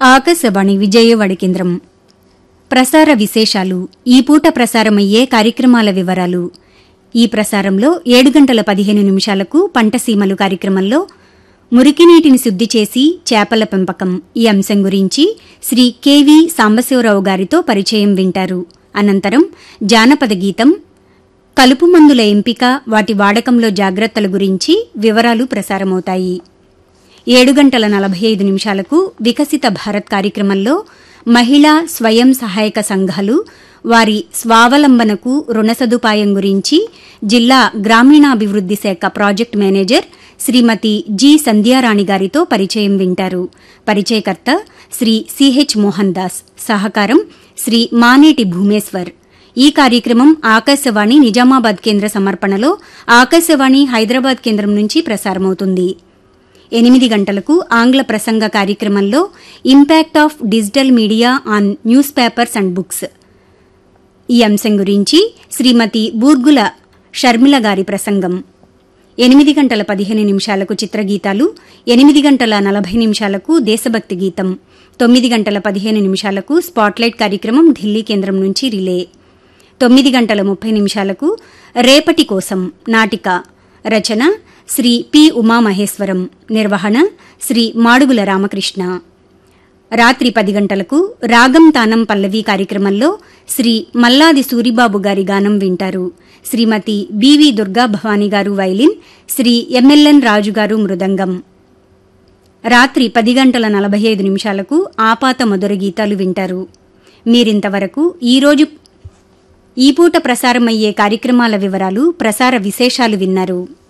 ఆకాశవాణి విజయవాడ కేంద్రం ప్రసార విశేషాలు ఈ పూట ప్రసారమయ్యే కార్యక్రమాల వివరాలు ఈ ప్రసారంలో ఏడు గంటల పదిహేను నిమిషాలకు పంటసీమలు కార్యక్రమంలో మురికినీటిని శుద్ది చేసి చేపల పెంపకం ఈ అంశం గురించి శ్రీ కెవి సాంబశివరావు గారితో పరిచయం వింటారు అనంతరం జానపద గీతం కలుపు మందుల ఎంపిక వాటి వాడకంలో జాగ్రత్తల గురించి వివరాలు ప్రసారమవుతాయి ఏడు గంటల నలభై ఐదు నిమిషాలకు వికసిత భారత్ కార్యక్రమంలో మహిళా స్వయం సహాయక సంఘాలు వారి స్వావలంబనకు రుణ సదుపాయం గురించి జిల్లా గ్రామీణాభివృద్ది శాఖ project manager Shrimati G Sandhyarani గారితో పరిచయం వింటారు పరిచయకర్త శ్రీ సిహెచ్ మోహన్ దాస్ సహకారం శ్రీ మానేటి భూమేశ్వర్ ఈ కార్యక్రమం ఆకాశవాణి నిజామాబాద్ కేంద్ర సమర్పణలో ఆకాశవాణి హైదరాబాద్ కేంద్రం నుంచి ప్రసారమవుతుంది ఎనిమిది గంటలకు ఆంగ్ల ప్రసంగ కార్యక్రమంలో impact of digital media on newspapers and books ఈ అంశం గురించి శ్రీమతి బూర్గుల షర్మిల గారి ప్రసంగం ఎనిమిది గంటల పదిహేను నిమిషాలకు చిత్రగీతాలు ఎనిమిది గంటల నలభై నిమిషాలకు దేశభక్తి గీతం తొమ్మిది గంటల పదిహేను నిమిషాలకు స్పాట్లైట్ కార్యక్రమం ఢిల్లీ కేంద్రం నుంచి రిలే తొమ్మిది గంటల ముప్పై నిమిషాలకు రేపటి కోసం నాటిక రచన శ్రీ పి ఉమామహేశ్వరం నిర్వహణ శ్రీ మాడుగుల రామకృష్ణ రాత్రి పది గంటలకు రాగం తానం పల్లవి కార్యక్రమంలో శ్రీ మల్లాది సూరిబాబు గారి గానం వింటారు శ్రీమతి బివి దుర్గా భవానీ గారు వైలిన్ శ్రీ ఎంఎల్ఎన్ రాజు గారు మృదంగం రాత్రి పది గంటల నలభై ఐదు నిమిషాలకు ఆపాత మధుర గీతాలు వింటారు మీరింతవరకు ఈరోజు ఈ పూట ప్రసారమయ్యే కార్యక్రమాల వివరాలు ప్రసార విశేషాలు విన్నారు